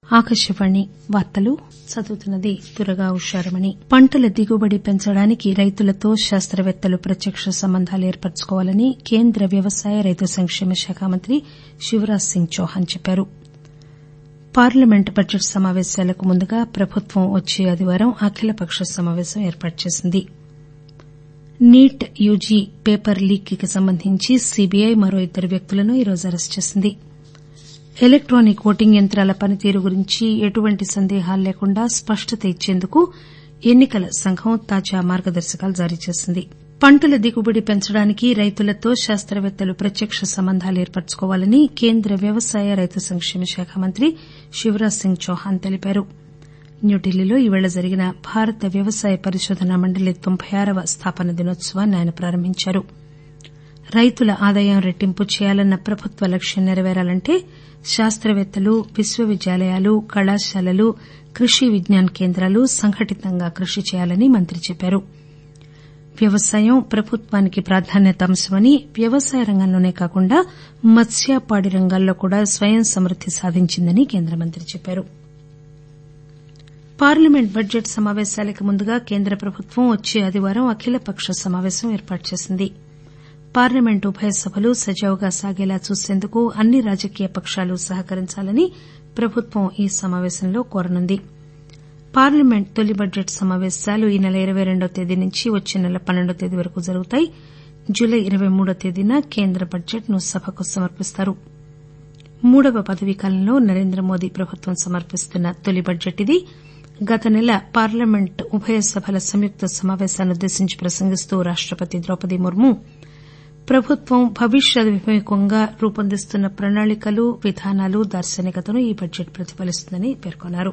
ఆకాశవాణి వార్తలు చదువుతున్నది దుర్గా ఉషారమణి పంటల దిగుబడి పెంచడానికి రైతులతో శాస్తవేత్తలు ప్రత్యక్ష సంబంధాలు ఏర్పరచుకోవాలని కేంద్ర వ్యవసాయ రైతు సంక్షేమ శాఖ మంత్రి శివరాజ్ సింగ్ చౌహాన్ చెప్పారు పార్లమెంట్ బడ్జెట్ సమాపేశాలకు ముందుగా ప్రభుత్వం వచ్చే ఆదివారం అఖిలపక్ష సమాపేశం ఏర్పాటు చేసింది నీట్ యూజీ పేపర్ లీక్ కి సంబంధించి సీబీఐ మరో ఇద్దరు వ్యక్తులను ఈరోజు అరెస్టు చేసింది ఎలక్టానిక్ ఓటింగ్ యంత్రాల పనితీరు గురించి ఎటువంటి సందేహాలు లేకుండా స్పష్టత ఇచ్చేందుకు ఎన్ని కల సంఘం తాజా మార్గదర్శకాలు జారీ చేసింది పంటల దిగుబడి పెంచడానికి రైతులతో శాస్తవేత్తలు ప్రత్యక్ష సంబంధాలు ఏర్పరచుకోవాలని కేంద్ర వ్యవసాయ రైతు సంక్షేమ శాఖ మంత్రి శివరాజ్ సింగ్ చౌహాన్ తెలిపారు న్యూఢిల్లీలో ఈరోజు జరిగిన భారత వ్యవసాయ పరిశోధనా మండలి తొంభై ఆరవ స్థాపన దినోత్సవాన్ని ఆయన ప్రారంభించారు రైతుల ఆదాయం రెట్టింపు చేయాలన్న ప్రభుత్వ లక్ష్యం నెరవేరాలంటే శాస్తవేత్తలు విశ్వవిద్యాలయాలు కళాశాలలు కృషి విజ్ఞాన్ కేంద్రాలు సంఘటితంగా కృషి చేయాలని మంత్రి చెప్పారు వ్యవసాయం ప్రభుత్వానికి ప్రాధాన్యత అంశమని వ్యవసాయ రంగంలోనే కాకుండా మత్స్య పాడి రంగాల్లో కూడా స్వయం సమృద్ది సాధించిందని కేంద్ర మంత్రి చెప్పారు పార్లమెంట్ బడ్జెట్ సమాపేశాలకు ముందుగా కేంద్ర ప్రభుత్వం వచ్చే ఆదివారం అఖిలపక్ష సమాపేశం ఏర్పాటు చేసింది పార్లమెంట్ ఉభయ సభలు సజావుగా సాగేలా చూసేందుకు అన్ని రాజకీయ పకాలు సహకరించాలని ప్రభుత్వం ఈ సమాపేశంలో కోరనుంది పార్లమెంట్ తొలి బడ్జెట్ సమాపేశాలు ఈ నెల ఇరవై రెండవ తేదీ నుంచి వచ్చే నెల పన్నెండవ తేదీ వరకు జరుగుతాయి జులై ఇరవై మూడవ తేదీన కేంద్ర బడ్జెట్ ను సభకు సమర్పిస్తారు మూడవ పదవీకాలంలో నరేంద్ర మోదీ ప్రభుత్వం సమర్పిస్తున్న తొలి బడ్జెట్ ఇది గత నెల పార్లమెంట్ ఉభయ సభల సంయుక్త సమాపేశాన్నుద్దేశించి ప్రసంగిస్తూ రాష్టపతి ద్రౌపది ముర్ము ప్రభుత్వం భవిష్యదభిముఖంగా రూపొందిస్తున్న ప్రణాళికలు విధానాలు దార్శనికతను ఈ బడ్జెట్ ప్రతిఫలిస్తుందని పేర్కొన్నారు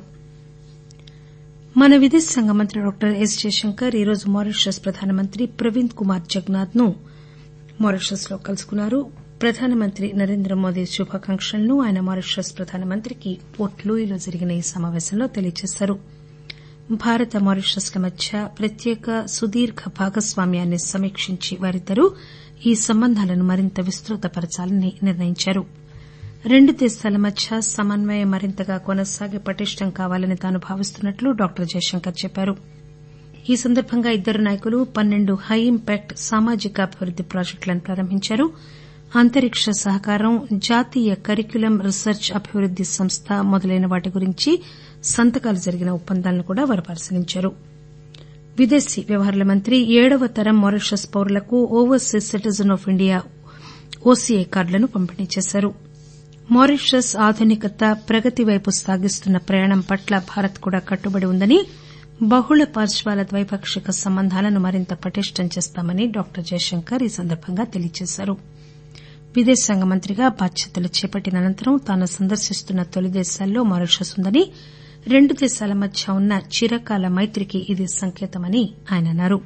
మన విదేశాంగ మంత్రి డాక్టర్ ఎస్ జయశంకర్ ఈరోజు మారిషస్ ప్రధానమంత్రి ప్రవీంద్ కుమార్ జగన్నాథ్ ను మారిషస్ లో కలుసుకున్నారు ప్రధానమంత్రి నరేంద్ర మోదీ శుభాకాంక్షలను ఆయన మారిషస్ ప్రధానమంత్రికి పోర్ట్ లూయిలో జరిగిన ఈ సమాపేశంలో తెలియజేశారు భారత మారిషస్ ల మధ్య ప్రత్యేక సుదీర్ఘ భాగస్వామ్యాన్ని సమీక్షించి వారిద్దరూ ఈ సంబంధాలను మరింత విస్తృతపరచాలని నిర్ణయించారు రెండు దేశాల మధ్య సమన్వయం మరింతగా కొనసాగి పటిష్టం కావాలని తాను భావిస్తున్నట్లు డాక్టర్ జయశంకర్ చెప్పారు ఈ సందర్బంగా ఇద్దరు నాయకులు పన్నెండు హై ఇంపాక్ట్ సామాజిక అభివృద్ది ప్రాజెక్టులను ప్రారంభించారు అంతరిక్ష సహకారం జాతీయ కరిక్యులం రీసెర్చ్ అభివృద్ది సంస్థ మొదలైన వాటి గురించి సంతకాలు జరిగిన ఒప్పందాలను కూడా వారు పరిశీలించారు విదేశీ వ్యవహారాల మంత్రి ఏడవ తరం మారిషస్ పౌరులకు overseas citizen of India OCI కార్డులను పంపిణీ చేశారు మారిషస్ ఆధునికత ప్రగతి వైపు సాగిస్తున్న ప్రయాణం పట్ల భారత్ కూడా కట్టుబడి ఉందని బహుళ పార్శ్వాల ద్వైపాక్షిక సంబంధాలను మరింత పటిష్టం చేస్తామని డాక్టర్ జయశంకర్ ఈ సందర్బంగా తెలియజేశారు విదేశాంగ మంత్రిగా బాధ్యతలు చేపట్టిన అనంతరం తాను సందర్శిస్తున్న తొలి దేశాల్లో మారిషస్ ఉందని రెండు దేశాల మధ్య ఉన్న చిరకాల మైత్రికి ఇది సంకేతమని ఆయన అన్నారు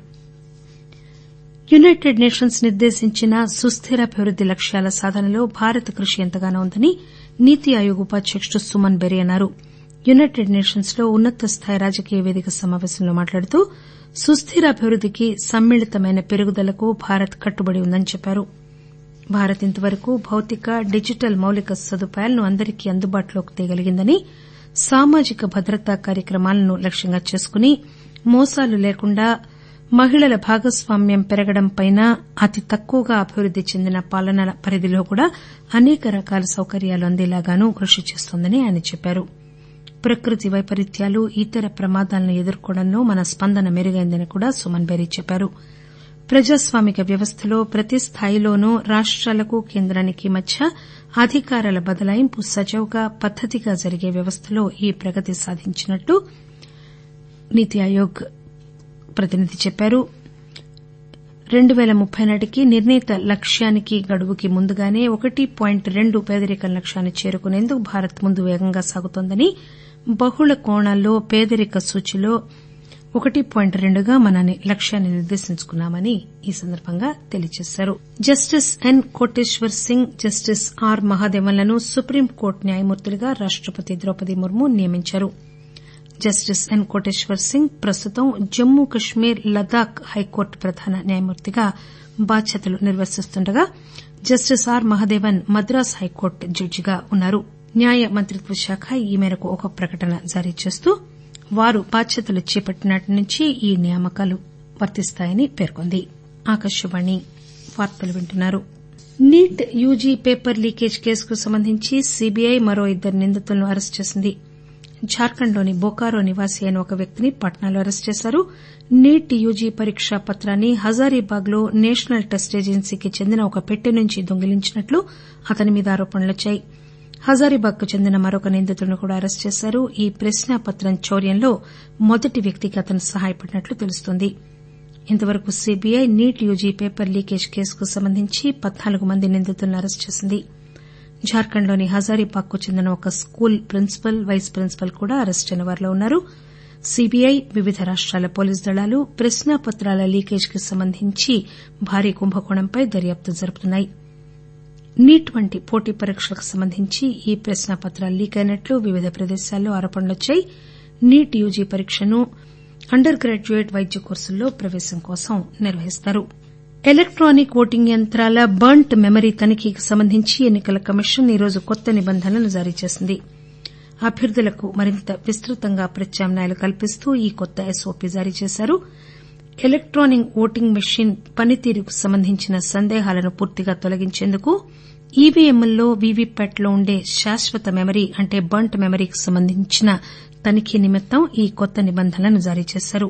యునైటెడ్ నేషన్స్ నిర్దేశించిన సుస్దిరాభివృద్ది లక్ష్యాల సాధనలో భారత్ కృషి ఎంతగానో ఉందని నీతి ఆయోగ్ ఉపాధ్యకుడు సుమన్ బెరి అన్నారు యునైటెడ్ నేషన్స్ లో ఉన్నత స్థాయి రాజకీయ వేదిక సమాపేశంలో మాట్లాడుతూ సుస్దిరాభివృద్దికి సమ్మిళితమైన పెరుగుదలకు భారత్ కట్టుబడి ఉందని చెప్పారు భారత్ ఇంతవరకు భౌతిక డిజిటల్ మౌలిక సదుపాయాలను అందరికీ అందుబాటులోకి తేగలిగిందని సామాజిక భద్రతా కార్యక్రమాలను లక్ష్యంగా చేసుకుని మోసాలు లేకుండా మహిళల భాగస్వామ్యం పెరగడంపై అతి తక్కువగా అభివృద్ది చెందిన పాలనల పరిధిలో కూడా అనేక రకాల సౌకర్యాలు అందేలాగానూ కృషి చేస్తోందని ఆయన చెప్పారు ప్రకృతి వైపరీత్యాలు ఇతర ప్రమాదాలను ఎదుర్కోవడంలో మన స్పందన మెరుగైందని కూడా సుమన్ బెర్రీ చెప్పారు ప్రజాస్వామిక వ్యవస్థలో ప్రతి స్థాయిలోనూ రాష్టాలకు కేంద్రానికి మధ్య అధికారాల బదలాయింపు సజావుగా పద్దతిగా జరిగే వ్యవస్థలో ఈ ప్రగతి సాధించినట్లు నీతి ఆయోగ్ ప్రతినిధి చెప్పారు రెండు పేల ముప్పై నాటికి నిర్ణీత లక్ష్యానికి గడువుకి ముందుగానే ఒకటి పాయింట్ రెండు పేదరికం లక్ష్యాన్ని చేరుకునేందుకు భారత్ ముందు పేగంగా సాగుతోందని బహుళ కోణాల్లో పేదరిక సూచీలో ఒకటి పాయింట్ రెండుగా మన లక్ష్యాన్ని నిర్దేశించుకున్నామని ఈ సందర్బంగా తెలియజేశారు justice N Koteswar Singh justice R మహాదేవన్లను సుప్రీంకోర్టు న్యాయమూర్తులుగా రాష్టపతి ద్రౌపది ముర్ము నియమించారు జస్టిస్ ఎన్ కోటేశ్వర్ సింగ్ ప్రస్తుతం జమ్మూ కశ్మీర్ లదాఖ్ హైకోర్టు ప్రధాన న్యాయమూర్తిగా బాధ్యతలు నిర్వర్తిస్తుండగా justice R Mahadevan Madras high court జడ్జిగా ఉన్నారు న్యాయ మంత్రిత్వ శాఖ ఈ మేరకు ఒక ప్రకటన జారీ చేస్తూ వారు బాధ్యతలు చేపట్టినాటి నుంచి ఈ నియామకాలు వర్తిస్తాయని పేర్కొంది నీట్ యూజీ పేపర్ లీకేజ్ కేసుకు సంబంధించి సీబీఐ మరో ఇద్దరు నిందితులను అరెస్టు చేసింది జార్ఖండ్లోని బొకారో నివాసి అయిన ఒక వ్యక్తిని పాట్సాలో అరెస్టు చేశారు నీట్ యూజీ పరీక్షా పత్రాన్ని హజారీబాగ్ లో నేషనల్ టెస్ట్ ఏజెన్సీకి చెందిన ఒక పెట్టె నుంచి దొంగిలించినట్లు అతని మీద ఆరోపణలొచ్చాయి హజారీబాగ్ కు చెందిన మరొక నిందితుడిని కూడా అరెస్టు చేశారు ఈ ప్రశ్నాపత్రం చౌర్యంలో మొదటి వ్యక్తికి అతను సహాయపడినట్లు తెలుస్తోంది ఇంతవరకు CBI NEET UG paper leakage కేసుకు సంబంధించి పద్నాలుగు మంది నిందితులను అరెస్టు చేసింది జార్ఖండ్లోని హజారీబాగ్ కు చెందిన ఒక స్కూల్ ప్రిన్సిపల్ వైస్ ప్రిన్సిపల్ కూడా అరెస్టైన వారిలో ఉన్నారు సీబీఐ వివిధ రాష్టాల పోలీసు దళాలు ప్రశ్నాపత్రాల లీకేజ్ కి సంబంధించి భారీ కుంభకోణంపై దర్యాప్తు జరుపుతున్నాయి నీట్ వంటి పోటీ పరీక్షలకు సంబంధించి ఈ ప్రశ్నాపత్రాలు లీక్ అయినట్లు వివిధ ప్రదేశాల్లో ఆరోపణలొచ్చాయి నీట్ యూజీ పరీక్షను అండర్ గ్రాడ్యుయేట్ వైద్య కోర్సుల్లో ప్రవేశం కోసం నిర్వహిస్తారు ఎలక్టానిక్ ఓటింగ్ యంత్రాల బర్న్ట్ మెమరీ తనిఖీకి సంబంధించి ఎన్ని కల కమిషన్ ఈరోజు కొత్త నిబంధనలను జారీ చేసింది అభ్యర్థులకు మరింత విస్తృతంగా ప్రత్యామ్నాయాలు కల్పిస్తూ ఈ కొత్త ఎస్ఓపీ జారీ చేశారు ఎలక్టానిక్ ఓటింగ్ మెషిన్ పనితీరుకు సంబంధించిన సందేహాలను పూర్తిగా తొలగించేందుకు ఈవీఎంలలో వీవీప్యాట్లో ఉండే శాశ్వత మెమరీ అంటే బర్న్ట్ మెమరీకి సంబంధించిన తనిఖీ నిమిత్తం ఈ కొత్త నిబంధనలను జారీ చేశారు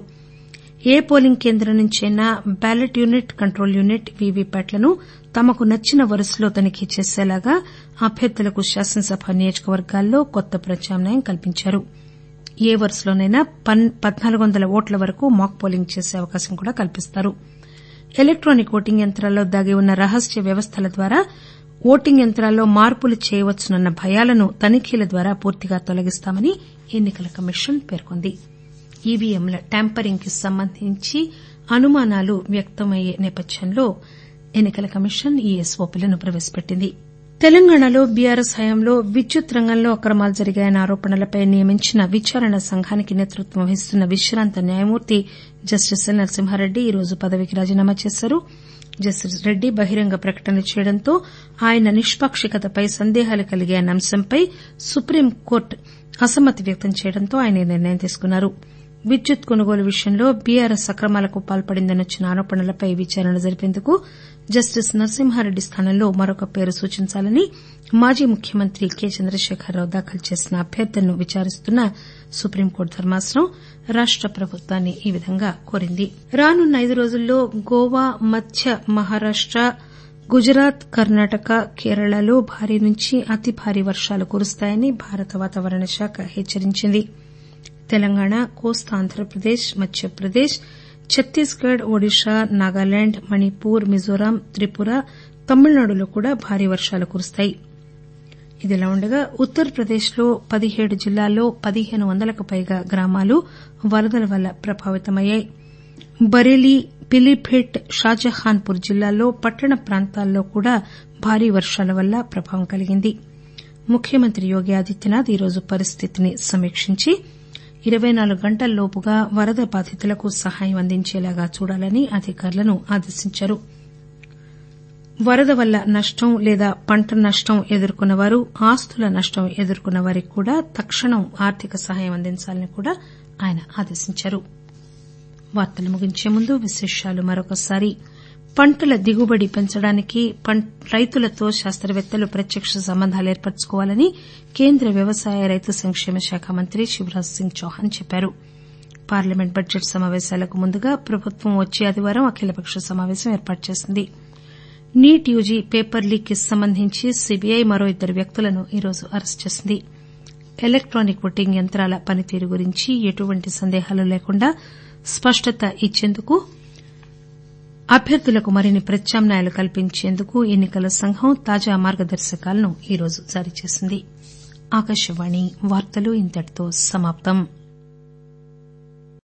ఏ పోలింగ్ కేంద్రం నుంచైనా బ్యాలెట్ యూనిట్ కంట్రోల్ యూనిట్ వీవీప్యాట్లను తమకు నచ్చిన వరుసలో తనిఖీ చేసేలాగా అభ్యర్థులకు శాసనసభ నియోజకవర్గాల్లో కొత్త ప్రత్యామ్నాయం కల్పించారు ఏ వరుసలోనైనా పద్నాలుగు వందల ఓట్ల వరకు మాక్ పోలింగ్ చేసే అవకాశం కూడా కల్పిస్తారు ఎలక్టానిక్ ఓటింగ్ యంత్రాల్లో దాగి ఉన్న రహస్య వ్యవస్థల ద్వారా ఓటింగ్ యంత్రాల్లో మార్పులు చేయవచ్చునన్న భయాలను తనిఖీల ద్వారా పూర్తిగా తొలగిస్తామని ఎన్ని కల కమిషన్ పేర్కొంది ఈవీఎంల ట్యాంపరింగ్ కి సంబంధించి అనుమానాలు వ్యక్తమయ్యే నేపథ్యంలో ఎన్ని కల కమిషన్ ఈ ఎస్ఓపీలను ప్రవేశపెట్టింది తెలంగాణలో బీఆర్ఎస్ హయాంలో విద్యుత్ రంగంలో అక్రమాలు జరిగాయన్న ఆరోపణలపై నియమించిన విచారణ సంఘానికి నేతృత్వం వహిస్తున్న విశ్రాంత న్యాయమూర్తి జస్టిస్ ఎల్ నరసింహారెడ్డి ఈరోజు పదవీకి రాజీనామా చేశారు జస్టిస్ రెడ్డి బహిరంగ ప్రకటనలు చేయడంతో ఆయన నిష్పాక్షికతపై సందేహాలు కలిగాయన్న అంశంపై సుప్రీంకోర్టు అసమ్మతి వ్యక్తం చేయడంతో ఆయన ఈ నిర్ణయం తీసుకున్నారు విద్యుత్ కొనుగోలు విషయంలో బీఆర్ఎస్ అక్రమాలకు పాల్పడిందని వచ్చిన ఆరోపణలపై విచారణ జరిపేందుకు జస్టిస్ నరసింహారెడ్డి స్థానంలో మరొక పేరు సూచించాలని మాజీ ముఖ్యమంత్రి కె చంద్రశేఖరరావు దాఖలు చేసిన అభ్యర్థనను విచారిస్తున్న సుప్రీంకోర్టు ధర్మాసనం రాష్ట ప్రభుత్వాన్ని ఈ విధంగా కోరింది రానున్న ఐదు రోజుల్లో గోవా మధ్య మహారాష్ట గుజరాత్ కర్ణాటక కేరళలో భారీ నుంచి అతి భారీ వర్షాలు కురుస్తాయని భారత వాతావరణ శాఖ హెచ్చరించింది తెలంగాణ కోస్తా ఆంధ్రప్రదేశ్ మధ్యప్రదేశ్ ఛత్తీస్గఢ్ ఒడిశా నాగాలాండ్ మణిపూర్ మిజోరాం త్రిపుర తమిళనాడులో కూడా భారీ వర్షాలు కురుస్తాయి ఇదిలా ఉండగా ఉత్తరప్రదేశ్ లో పదిహేడు జిల్లాల్లో పదిహేను వందలకు పైగా గ్రామాలు వరదల వల్ల ప్రభావితమయ్యాయి బరేలీ పిలీభిట్ షాజహాన్పూర్ జిల్లాల్లో పట్టణ ప్రాంతాల్లో కూడా భారీ వర్షాల వల్ల ప్రభావం కలిగింది ముఖ్యమంత్రి యోగి ఆదిత్యనాథ్ ఈరోజు పరిస్థితిని సమీక్షించి ఇరవై నాలుగు గంటల్లోపుగా వరద బాధితులకు సహాయం అందించేలాగా చూడాలని అధికారులను ఆదేశించారు వరద వల్ల నష్టం లేదా పంట నష్టం ఎదుర్కొన్న వారు ఆస్తుల నష్టం ఎదుర్కొన్న వారికి కూడా తక్షణం ఆర్థిక సహాయం అందించాలని కూడా ఆయన ఆదేశించారు వార్తలు ముగించే ముందు విశేషాలు మరొకసారి పంటల దిగుబడి పెంచడానికి రైతులతో శాస్తవేత్తలు ప్రత్యక్ష సంబంధాలు ఏర్పరచుకోవాలని కేంద్ర వ్యవసాయ రైతు సంక్షేమ శాఖ మంత్రి శివరాజ్ సింగ్ చౌహాన్ చెప్పారు పార్లమెంట్ బడ్జెట్ సమాపేశాలకు ముందుగా ప్రభుత్వం వచ్చే ఆదివారం అఖిలపక్ష సమాపేశం ఏర్పాటు చేసింది నీట్ యూజీ పేపర్ లీక్ కి సంబంధించి సీబీఐ మరో ఇద్దరు వ్యక్తులను ఈరోజు అరెస్టు చేసింది ఎలక్టానిక్ ఓటింగ్ యంత్రాల పనితీరు గురించి ఎటువంటి సందేహాలు లేకుండా స్పష్టత ఇచ్చేందుకు అభ్యర్థులకు మరిన్ని ప్రత్యామ్నాయాలు కల్పించేందుకు ఎన్ని కల సంఘం తాజా మార్గదర్శకాలను ఈరోజు జారీ చేసింది